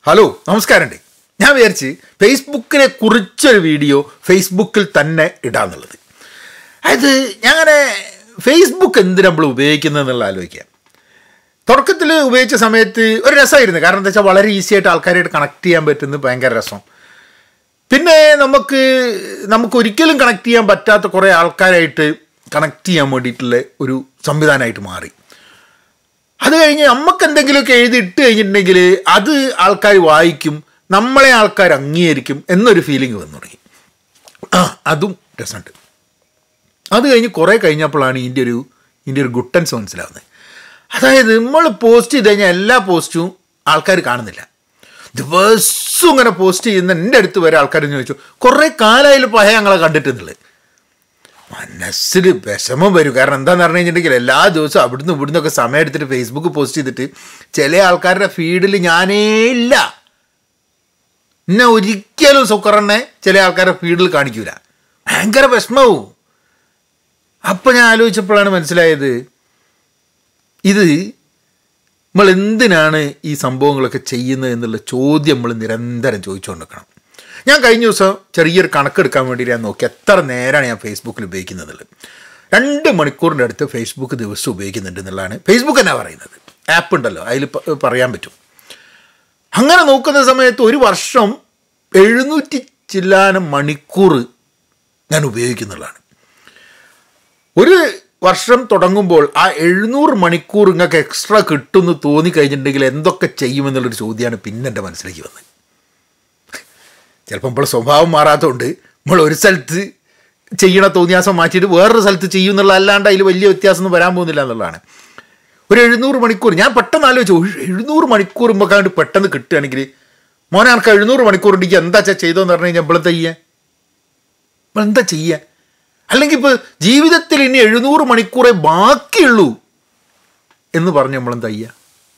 hello നമസ്കാരമുണ്ട് ഞാൻ വിചാരിച്ച് ഫേസ്ബുക്കിനെ കുറിച്ചൊരു വീഡിയോ ഫേസ്ബുക്കിൽ തന്നെ ഇടാന്നുള്ളത് അതായത് ഞാനങ്ങനെ ഫേസ്ബുക്ക് എന്തിനാ നമ്മൾ ഉപയോഗിക്കുന്നത് എന്നുള്ള ആലോചിക്കാം തുടക്കത്തിൽ ഉപയോഗിച്ച സമയത്ത് ഒരു രസമായിരുന്നു കാരണം എന്താ വെച്ചാൽ വളരെ ഈസി ആയിട്ട് ആൾക്കാരായിട്ട് കണക്ട് ചെയ്യാൻ പറ്റുന്നത് ഭയങ്കര രസം പിന്നെ നമുക്ക് നമുക്ക് ഒരിക്കലും കണക്ട് ചെയ്യാൻ പറ്റാത്ത കുറേ ആൾക്കാരായിട്ട് കണക്ട് ചെയ്യാൻ വേണ്ടിയിട്ടുള്ള ഒരു സംവിധാനമായിട്ട് മാറി അത് കഴിഞ്ഞ് നമുക്ക് എന്തെങ്കിലുമൊക്കെ എഴുതി ഇട്ട് കഴിഞ്ഞിട്ടുണ്ടെങ്കിൽ അത് ആൾക്കാർ വായിക്കും നമ്മളെ ആൾക്കാർ അംഗീകരിക്കും എന്നൊരു ഫീലിംഗ് വന്നു തുടങ്ങി ആ അതും രസമുണ്ട് അത് കഴിഞ്ഞ് കുറേ കഴിഞ്ഞപ്പോഴാണ് ഇതിൻ്റെ ഒരു ഇതിൻ്റെ ഒരു ഗുട്ടൻസ് മനസ്സിലാവുന്നത് അതായത് നമ്മൾ പോസ്റ്റ് ചെയ്ത് കഴിഞ്ഞാൽ എല്ലാ പോസ്റ്റും ആൾക്കാർ കാണുന്നില്ല ദിവസവും ഇങ്ങനെ പോസ്റ്റ് ചെയ്യുന്ന എൻ്റെ അടുത്ത് വരെ ആൾക്കാർ ചോദിച്ചു കുറേ കാലമായാലും പഴയ ഞങ്ങളെ കണ്ടിട്ടുള്ളത് മനസ്സിൽ വിഷമം വരും കാരണം എന്താണെന്ന് പറഞ്ഞു കഴിഞ്ഞിട്ടുണ്ടെങ്കിൽ എല്ലാ ദിവസവും അവിടുന്ന് ഇവിടുന്ന് ഒക്കെ സമയം എടുത്തിട്ട് ഫേസ്ബുക്ക് പോസ്റ്റ് ചെയ്തിട്ട് ചില ആൾക്കാരുടെ ഫീഡിൽ ഞാനേ ഇല്ല എന്നെ ഒരിക്കലും സുക്കറണ്ണെ ചില ആൾക്കാരുടെ ഫീഡിൽ കാണിക്കൂല ഭയങ്കര വിഷമവും അപ്പം ഞാൻ ആലോചിച്ചപ്പോഴാണ് മനസ്സിലായത് ഇത് നമ്മൾ എന്തിനാണ് ഈ സംഭവങ്ങളൊക്കെ ചെയ്യുന്നത് എന്നുള്ള ചോദ്യം നമ്മൾ നിരന്തരം ചോദിച്ചുകൊണ്ടിരിക്കണം ഞാൻ കഴിഞ്ഞ ദിവസം ചെറിയൊരു കണക്കെടുക്കാൻ വേണ്ടി ഞാൻ നോക്കി എത്ര നേരമാണ് ഞാൻ ഫേസ്ബുക്കിൽ ഉപയോഗിക്കുന്നത് രണ്ട് മണിക്കൂറിൻ്റെ അടുത്ത് ഫേസ്ബുക്ക് ദിവസം ഉപയോഗിക്കുന്നുണ്ട് എന്നുള്ളതാണ് ഫേസ്ബുക്ക് എന്നാ പറയുന്നത് ആപ്പ് ഉണ്ടല്ലോ അതിൽ പറയാൻ പറ്റും അങ്ങനെ നോക്കുന്ന സമയത്ത് ഒരു വർഷം എഴുന്നൂറ്റി ചില്ലാനം മണിക്കൂർ ഞാൻ ഉപയോഗിക്കുന്നുള്ളതാണ് ഒരു വർഷം തുടങ്ങുമ്പോൾ ആ എഴുന്നൂറ് മണിക്കൂർ നിങ്ങൾക്ക് എക്സ്ട്രാ കിട്ടുമെന്ന് തോന്നിക്കഴിഞ്ഞിട്ടുണ്ടെങ്കിൽ എന്തൊക്കെ ചെയ്യുമെന്നുള്ളൊരു ചോദ്യമാണ് പിന്നെ എൻ്റെ മനസ്സിലേക്ക് വന്നത് ചിലപ്പോൾ നമ്മൾ സ്വഭാവം മാറാത്തതുകൊണ്ട് നമ്മൾ ഒരു സ്ഥലത്ത് ചെയ്യണ തോന്നിയാസം മാറ്റിയിട്ട് വേറൊരു സ്ഥലത്ത് ചെയ്യും എന്നുള്ള അല്ലാണ്ട് അതിൽ വലിയ വ്യത്യാസമൊന്നും വരാൻ പോകുന്നില്ല എന്നുള്ളതാണ് ഒരു എഴുന്നൂറ് മണിക്കൂർ ഞാൻ പെട്ടെന്ന് ആലോചിച്ചു "ഒരു എഴുന്നൂറ് മണിക്കൂർ നമുക്ക് അങ്ങോട്ട് പെട്ടെന്ന് കിട്ടുകയാണെങ്കിൽ മോനെ ആൾക്ക് എഴുന്നൂറ് മണിക്കൂർ ഉണ്ടെങ്കിൽ എന്താ വെച്ചാൽ ചെയ്തോന്ന് പറഞ്ഞു കഴിഞ്ഞാൽ നമ്മളെന്താ ചെയ്യുക നമ്മളെന്താ ചെയ്യുക അല്ലെങ്കിൽ ഇപ്പോൾ ജീവിതത്തിൽ ഇനി എഴുന്നൂറ് മണിക്കൂറേ ബാക്കിയുള്ളൂ എന്ന് പറഞ്ഞ് നമ്മളെന്താ ചെയ്യുക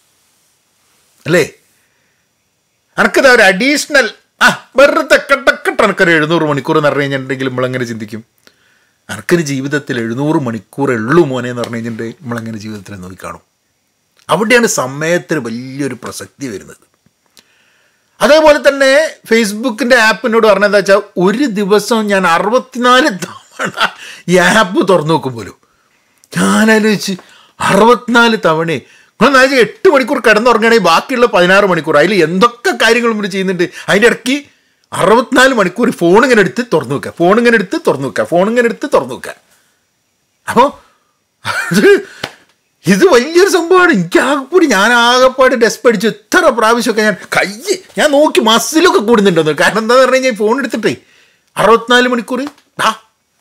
അല്ലേ അനക്കത് ഒരു അഡീഷണൽ ആ വെറുതെ കട്ടക്കട്ട എനക്കൊരു എഴുന്നൂറ് മണിക്കൂർ എന്ന് പറഞ്ഞു കഴിഞ്ഞിട്ടുണ്ടെങ്കിൽ നമ്മളെങ്ങനെ ചിന്തിക്കും അനക്കിന് ജീവിതത്തിൽ എഴുന്നൂറ് മണിക്കൂറേ ഉള്ളൂ മോനെ എന്ന് പറഞ്ഞു കഴിഞ്ഞിട്ടുണ്ടെങ്കിൽ നമ്മളെങ്ങനെ ജീവിതത്തിൽ നോക്കിക്കാണും അവിടെയാണ് സമയത്തിന് വലിയൊരു പ്രസക്തി വരുന്നത് അതേപോലെ തന്നെ ഫേസ്ബുക്കിൻ്റെ ആപ്പിനോട് പറഞ്ഞതെന്താ വെച്ചാൽ ഒരു ദിവസം ഞാൻ അറുപത്തിനാല് തവണ ഈ ആപ്പ് തുറന്നു നോക്കും പോലും ഞാനാലോചിച്ച് അറുപത്തിനാല് തവണ നിങ്ങൾ നാല് എട്ട് മണിക്കൂർ കിടന്നുറങ്ങുകയാണെങ്കിൽ ബാക്കിയുള്ള പതിനാറ് മണിക്കൂർ അതിൽ എന്തൊക്കെ കാര്യങ്ങൾ നമ്മൾ ചെയ്യുന്നുണ്ട് അതിൻ്റെ ഇടയ്ക്ക് അറുപത്തിനാല് മണിക്കൂർ ഫോൺ ഇങ്ങനെ എടുത്ത് തുറന്നു വെക്കുക ഫോൺ ഇങ്ങനെ എടുത്ത് തുറന്നു വെക്കുക ഫോൺ ഇങ്ങനെ എടുത്ത് തുറന്നു വെക്കുക അപ്പോൾ അത് ഇത് വലിയൊരു സംഭവമാണ് എനിക്ക് ആകെക്കൂടി ഞാൻ ആകെപ്പാട് ഡെസ്പ് അടിച്ചു എത്ര പ്രാവശ്യമൊക്കെ ഞാൻ കൈ ഞാൻ നോക്കി മസിലൊക്കെ കൂടുന്നുണ്ടെന്ന് കാരണം എന്താന്ന് പറഞ്ഞു കഴിഞ്ഞാൽ ഫോൺ എടുത്തിട്ടേ അറുപത്തിനാല് മണിക്കൂർ ആ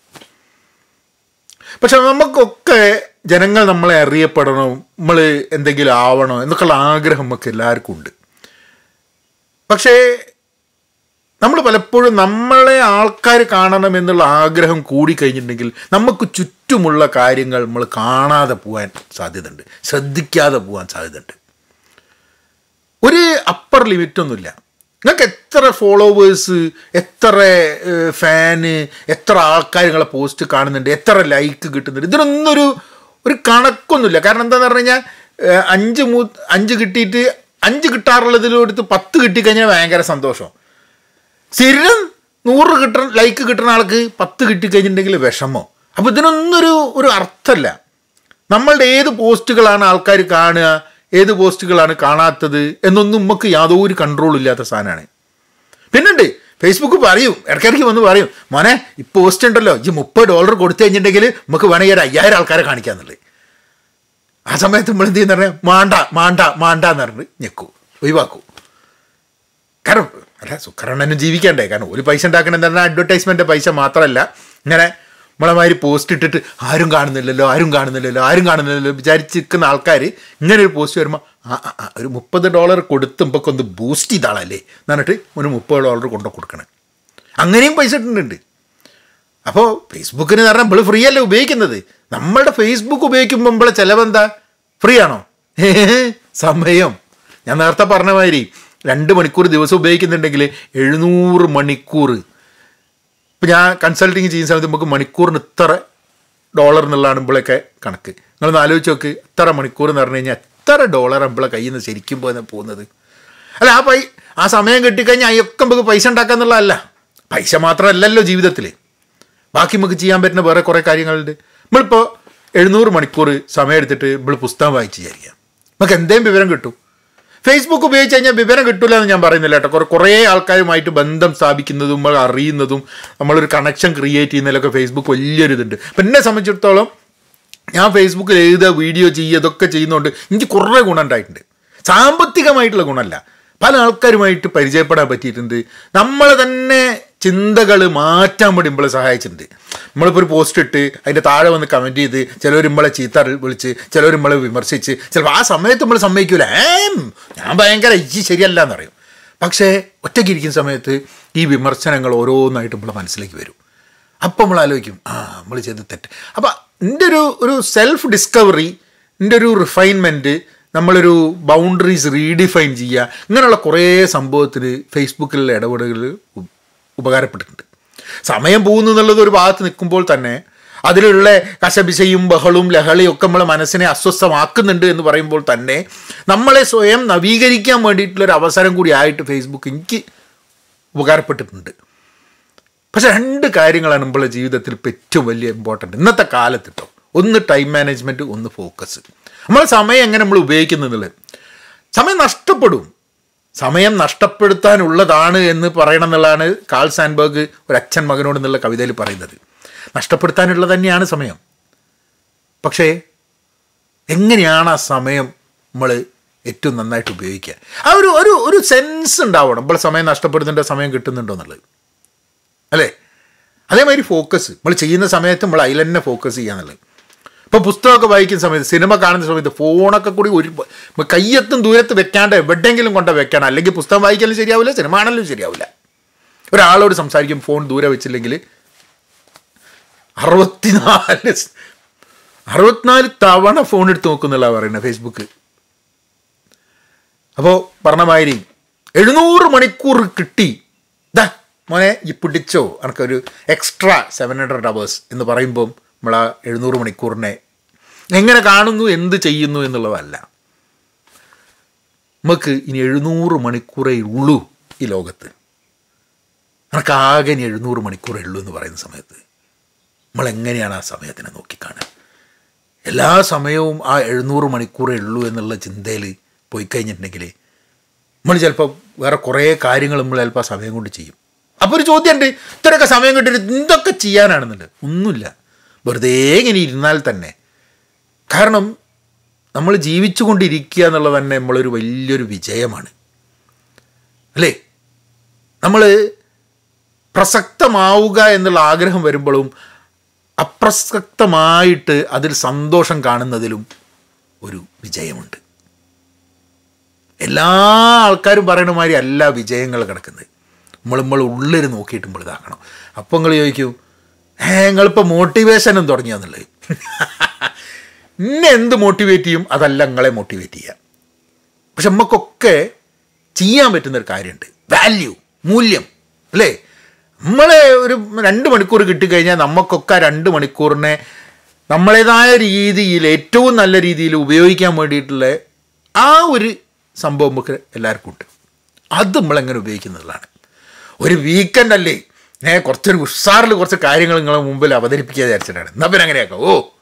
പക്ഷെ നമുക്കൊക്കെ ജനങ്ങൾ നമ്മളെ അറിയപ്പെടണം നമ്മൾ എന്തെങ്കിലും ആവണം എന്നൊക്കെയുള്ള ആഗ്രഹം നമുക്ക് എല്ലാവർക്കും ഉണ്ട് പക്ഷേ നമ്മൾ പലപ്പോഴും നമ്മളെ ആൾക്കാർ കാണണം എന്നുള്ള ആഗ്രഹം കൂടിക്കഴിഞ്ഞിട്ടുണ്ടെങ്കിൽ നമുക്ക് ചുറ്റുമുള്ള കാര്യങ്ങൾ നമ്മൾ കാണാതെ പോകാൻ സാധ്യതയുണ്ട് ശ്രദ്ധിക്കാതെ പോകാൻ സാധ്യതയുണ്ട് ഒരു അപ്പർ ലിമിറ്റൊന്നുമില്ല നിങ്ങൾക്ക് എത്ര ഫോളോവേഴ്സ് എത്ര ഫാന് എത്ര ആൾക്കാർ നിങ്ങളെ പോസ്റ്റ് കാണുന്നുണ്ട് എത്ര ലൈക്ക് കിട്ടുന്നുണ്ട് ഇതിനൊന്നും ഒരു ഒരു കണക്കൊന്നുമില്ല കാരണം എന്താണെന്ന് പറഞ്ഞു കഴിഞ്ഞാൽ ഏഹ്, അഞ്ച് മൂ അഞ്ച് കിട്ടിയിട്ട് അഞ്ച് കിട്ടാറുള്ളതിലെടുത്ത് പത്ത് കിട്ടിക്കഴിഞ്ഞാൽ ഭയങ്കര സന്തോഷം സ്ഥിരം നൂറ് കിട്ടണ ലൈക്ക് കിട്ടുന്ന ആൾക്ക് പത്ത് കിട്ടിക്കഴിഞ്ഞിട്ടുണ്ടെങ്കിൽ വിഷമോ അപ്പോൾ ഇതിനൊന്നും ഒരു ഒരു അർത്ഥമല്ല നമ്മളുടെ ഏത് പോസ്റ്റുകളാണ് ആൾക്കാർ കാണുക ഏത് പോസ്റ്റുകളാണ് കാണാത്തത് എന്നൊന്നും നമുക്ക് യാതൊരു കൺട്രോൾ ഇല്ലാത്ത സാധനമാണ് പിന്നുണ്ട് ഫേസ്ബുക്ക് പറയും ഇടയ്ക്കിടയ്ക്ക് വന്ന് പറയും മോനെ ഈ പോസ്റ്റ് ഉണ്ടല്ലോ ഈ മുപ്പത് ഡോളർ കൊടുത്തു കഴിഞ്ഞിട്ടുണ്ടെങ്കിൽ നമുക്ക് വേണമെങ്കിൽ ഒരു അയ്യായിരം ആൾക്കാരെ കാണിക്കാന്നുള്ളത് ആ സമയത്ത് നമ്മൾ എന്ത് ചെയ്യുന്ന പറഞ്ഞാൽ മാണ്ട മാണ്ട മാണ്ട എന്ന് പറഞ്ഞിട്ട് ഞെക്കൂ ഒഴിവാക്കൂ കാരണം അല്ല സുക്കറണ്ണനും ജീവിക്കണ്ടേ കാരണം ഒരു പൈസ ഉണ്ടാക്കണം എന്ന് പറഞ്ഞാൽ അഡ്വർടൈസ്മെൻ്റ് പൈസ മാത്രമല്ല ഇങ്ങനെ നമ്മളെ മാതിരി പോസ്റ്റ് ഇട്ടിട്ട് ആരും കാണുന്നില്ലല്ലോ ആരും കാണുന്നില്ലല്ലോ ആരും കാണുന്നില്ലല്ലോ വിചാരിച്ച് നിൽക്കുന്ന ആൾക്കാർ ഇങ്ങനെ ഒരു പോസ്റ്റ് വരുമ്പോൾ ആ ആ, ആ, ഒരു മുപ്പത് ഡോളർ കൊടുത്ത് നമുക്ക് ഒന്ന് ബൂസ്റ്റ് ചെയ്താളല്ലേ എന്ന് പറഞ്ഞിട്ട് ഒരു മുപ്പത് ഡോളർ കൊണ്ടു കൊടുക്കണം അങ്ങനെയും പൈസ ഇട്ടിട്ടുണ്ട് അപ്പോൾ ഫേസ്ബുക്കിന് പറഞ്ഞാൽ നമ്മൾ ഫ്രീ അല്ലേ ഉപയോഗിക്കുന്നത് നമ്മളുടെ ഫേസ്ബുക്ക് ഉപയോഗിക്കുമ്പോൾ നമ്മളെ ചിലവെന്താ ഫ്രീ ആണോ സമയം ഞാൻ നേരത്തെ പറഞ്ഞ മാതിരി രണ്ട് മണിക്കൂർ ദിവസം ഉപയോഗിക്കുന്നുണ്ടെങ്കിൽ എഴുന്നൂറ് മണിക്കൂർ ഇപ്പം ഞാൻ കൺസൾട്ടിങ് ചെയ്യുന്ന സമയത്ത് നമുക്ക് മണിക്കൂറിന് ഇത്ര ഡോളർ എന്നുള്ളതാണ് ഇമ്പോഴൊക്കെ കണക്ക് നിങ്ങളൊന്ന് ആലോചിച്ച് നോക്ക് ഇത്ര മണിക്കൂർ എന്ന് പറഞ്ഞു കഴിഞ്ഞാൽ എത്ര ഡോളർ നമ്മളെ കയ്യിൽ നിന്ന് ശരിക്കും പോകുന്ന പോകുന്നത് അല്ല ആ പൈ ആ സമയം കിട്ടിക്കഴിഞ്ഞാൽ അയ്യൊക്കെ നമുക്ക് പൈസ ഉണ്ടാക്കുക എന്നുള്ളതല്ല പൈസ മാത്രമല്ലല്ലോ ജീവിതത്തിൽ ബാക്കി നമുക്ക് ചെയ്യാൻ പറ്റുന്ന വേറെ കുറേ കാര്യങ്ങളുണ്ട് നമ്മളിപ്പോൾ എഴുന്നൂറ് മണിക്കൂർ സമയം എടുത്തിട്ട് നമ്മൾ പുസ്തകം വായിച്ച് വിചാരിക്കാം നമുക്ക് എന്തേലും വിവരം കിട്ടും ഫേസ്ബുക്ക് ഉപയോഗിച്ച് കഴിഞ്ഞാൽ വിവരം കിട്ടില്ല എന്ന് ഞാൻ പറയുന്നില്ല കേട്ടോ കുറേ കുറേ ആൾക്കാരുമായിട്ട് ബന്ധം സ്ഥാപിക്കുന്നതും നമ്മൾ അറിയുന്നതും നമ്മളൊരു കണക്ഷൻ ക്രിയേറ്റ് ചെയ്യുന്നതിലൊക്കെ ഫേസ്ബുക്ക് വലിയൊരു ഇതുണ്ട് അപ്പം എന്നെ സംബന്ധിച്ചിടത്തോളം ഞാൻ ഫേസ്ബുക്കിൽ എഴുതുക വീഡിയോ ചെയ്യുക ഇതൊക്കെ ചെയ്യുന്നതുകൊണ്ട് എനിക്ക് കുറേ ഗുണം ഉണ്ടായിട്ടുണ്ട് സാമ്പത്തികമായിട്ടുള്ള ഗുണമല്ല പല ആൾക്കാരുമായിട്ട് പരിചയപ്പെടാൻ പറ്റിയിട്ടുണ്ട് നമ്മൾ തന്നെ ചിന്തകൾ മാറ്റാൻ വേണ്ടി നമ്മളെ സഹായിച്ചിട്ടുണ്ട് നമ്മളിപ്പോൾ ഒരു പോസ്റ്റ് ഇട്ട് അതിൻ്റെ താഴെ വന്ന് കമൻറ്റ് ചെയ്ത് ചിലവർ നമ്മളെ ചീത്ത വിളിച്ച് ചിലവർ നമ്മളെ വിമർശിച്ച് ചിലപ്പോൾ ആ സമയത്ത് നമ്മൾ സമ്മതിക്കൂല ഏം ഞാൻ ഭയങ്കര ഈ ശരിയല്ല എന്ന് പറയും പക്ഷേ ഒറ്റയ്ക്ക് ഇരിക്കുന്ന സമയത്ത് ഈ വിമർശനങ്ങൾ ഓരോന്നായിട്ട് നമ്മളെ മനസ്സിലേക്ക് വരും അപ്പം നമ്മൾ ആലോചിക്കും ആ നമ്മൾ ചെയ്ത് തെറ്റ് അപ്പം എൻ്റെ ഒരു ഒരു സെൽഫ് ഡിസ്കവറി എൻ്റെ ഒരു റിഫൈൻമെൻറ്റ് നമ്മളൊരു ബൗണ്ടറീസ് റീഡിഫൈൻ ചെയ്യുക ഇങ്ങനെയുള്ള കുറേ സംഭവത്തിന് ഫേസ്ബുക്കിലുള്ള ഇടപെടലുകൾ ഉ- ഉപകാരപ്പെട്ടിട്ടുണ്ട് സമയം പോകുന്നു എന്നുള്ളത് ഒരു ഭാഗത്ത് നിൽക്കുമ്പോൾ തന്നെ അതിലുള്ള കശപിശയും ബഹളും ലഹളിയും ഒക്കെ നമ്മളെ മനസ്സിനെ അസ്വസ്ഥമാക്കുന്നുണ്ട് എന്ന് പറയുമ്പോൾ തന്നെ നമ്മളെ സ്വയം നവീകരിക്കാൻ വേണ്ടിയിട്ടുള്ളൊരു അവസരം കൂടി ആയിട്ട് ഫേസ്ബുക്ക് എനിക്ക് ഉപകാരപ്പെട്ടിട്ടുണ്ട് പക്ഷെ രണ്ട് കാര്യങ്ങളാണ് നമ്മളെ ജീവിതത്തിൽ ഇപ്പം ഏറ്റവും വലിയ ഇമ്പോർട്ടൻ്റ് ഇന്നത്തെ കാലത്ത് കേട്ടോ ഒന്ന് ടൈം മാനേജ്മെൻറ്റ് ഒന്ന് ഫോക്കസ് നമ്മളെ സമയം എങ്ങനെ നമ്മൾ ഉപയോഗിക്കുന്നുള്ളത് സമയം നഷ്ടപ്പെടും സമയം നഷ്ടപ്പെടുത്താനുള്ളതാണ് എന്ന് പറയണം എന്നുള്ളതാണ് കാൾ സാൻബർഗ് ഒരു അച്ഛൻ മകനോട് എന്നുള്ള കവിതയിൽ പറയുന്നത് നഷ്ടപ്പെടുത്താനുള്ളത് തന്നെയാണ് സമയം പക്ഷേ എങ്ങനെയാണ് ആ സമയം നമ്മൾ ഏറ്റവും നന്നായിട്ട് ഉപയോഗിക്കുക ആ ഒരു ഒരു ഒരു സെൻസ് ഉണ്ടാവണം നമ്മൾ സമയം നഷ്ടപ്പെടുന്നുണ്ടോ സമയം കിട്ടുന്നുണ്ടോ എന്നുള്ളത് അല്ലേ അതേമാതിരി ഫോക്കസ് നമ്മൾ ചെയ്യുന്ന സമയത്ത് നമ്മൾ അതിൽ തന്നെ ഫോക്കസ് ചെയ്യുക എന്നുള്ളത് ഇപ്പോൾ പുസ്തകമൊക്കെ വായിക്കുന്ന സമയത്ത് സിനിമ കാണുന്ന സമയത്ത് ഫോണൊക്കെ കൂടി ഒരു മ- കയ്യെത്തും ദൂരത്ത് വെക്കാണ്ട് എവിടെയെങ്കിലും കൊണ്ട് വെക്കണം അല്ലെങ്കിൽ പുസ്തകം വായിക്കാനും ശരിയാവില്ല സിനിമ കാണാനും ശരിയാവില്ല ഒരാളോട് സംസാരിക്കും ഫോൺ ദൂരെ വെച്ചില്ലെങ്കിൽ അറുപത്തിനാല് സ്- അറുപത്തിനാല് തവണ ഫോൺ എടുത്ത് നോക്കുന്നുള്ള പറയുന്നത് ഫേസ്ബുക്ക് അപ്പോൾ പറഞ്ഞ മാതിരി എഴുന്നൂറ് മണിക്കൂർ കിട്ടി ദാ മോനെ ഈ പിടിച്ചോ എനിക്കൊരു എക്സ്ട്രാ സെവൻ ഹൺഡ്രഡ് അവേഴ്സ് എന്ന് പറയുമ്പം നമ്മൾ ആ എഴുന്നൂറ് മണിക്കൂറിനെ എങ്ങനെ കാണുന്നു എന്ത് ചെയ്യുന്നു എന്നുള്ളതല്ല നമുക്ക് ഇനി എഴുന്നൂറ് മണിക്കൂറേ ഉള്ളൂ ഈ ലോകത്ത് നമുക്ക് ആകെ ഇനി എഴുന്നൂറ് മണിക്കൂറേ ഉള്ളൂ എന്ന് പറയുന്ന സമയത്ത് നമ്മൾ എങ്ങനെയാണ് ആ സമയത്തിനെ നോക്കിക്കാണുക എല്ലാ സമയവും ആ എഴുന്നൂറ് മണിക്കൂറേ ഉള്ളൂ എന്നുള്ള ചിന്തയിൽ പോയി കഴിഞ്ഞിട്ടുണ്ടെങ്കിൽ നമ്മൾ ചിലപ്പോൾ വേറെ കുറേ കാര്യങ്ങൾ നമ്മൾ ചിലപ്പോൾ ആ സമയം കൊണ്ട് ചെയ്യും അപ്പോൾ ഒരു ചോദ്യമുണ്ട് ഇത്രയൊക്കെ സമയം കിട്ടിയിട്ട് എന്തൊക്കെ ചെയ്യാനാണെന്നുണ്ട് ഒന്നുമില്ല വെറുതെ ഇങ്ങനെ ഇരുന്നാൽ തന്നെ കാരണം നമ്മൾ ജീവിച്ചു കൊണ്ടിരിക്കുക എന്നുള്ളത് തന്നെ നമ്മളൊരു വലിയൊരു വിജയമാണ് അല്ലേ നമ്മൾ പ്രസക്തമാവുക എന്നുള്ള ആഗ്രഹം വരുമ്പോഴും അപ്രസക്തമായിട്ട് അതിൽ സന്തോഷം കാണുന്നതിലും ഒരു വിജയമുണ്ട് എല്ലാ ആൾക്കാരും പറയുന്ന മാതിരി അല്ല വിജയങ്ങൾ കിടക്കുന്നത് നമ്മൾ നമ്മൾ ഉള്ളിൽ നോക്കിയിട്ട് നമ്മൾ ഇതാക്കണം അപ്പം നിങ്ങൾ ചോദിക്കും ഏ നിങ്ങളിപ്പോൾ മോട്ടിവേഷനും തുടങ്ങിയാന്നുള്ളത് എന്നെ എന്ത് മോട്ടിവേറ്റ് ചെയ്യും അതല്ല നിങ്ങളെ മോട്ടിവേറ്റ് ചെയ്യുക പക്ഷെ നമുക്കൊക്കെ ചെയ്യാൻ പറ്റുന്നൊരു കാര്യമുണ്ട് വാല്യൂ മൂല്യം അല്ലേ നമ്മളെ ഒരു രണ്ട് മണിക്കൂർ കിട്ടിക്കഴിഞ്ഞാൽ നമുക്കൊക്കെ ആ രണ്ട് മണിക്കൂറിനെ നമ്മളേതായ രീതിയിൽ ഏറ്റവും നല്ല രീതിയിൽ ഉപയോഗിക്കാൻ വേണ്ടിയിട്ടുള്ള ആ ഒരു സംഭവം നമുക്ക് എല്ലാവർക്കും ഉണ്ട് അത് നമ്മളെങ്ങനെ ഉപയോഗിക്കുന്നതാണ് ഒരു വീക്കെൻഡ് അല്ലേ ഏ കുറച്ചൊരു ഉഷാറിൽ കുറച്ച് കാര്യങ്ങൾ നിങ്ങളെ മുമ്പിൽ അവതരിപ്പിക്കുക വിചാരിച്ചിട്ടാണ് എന്നാൽ പിന്നെ അങ്ങനെയാക്കാം ഓ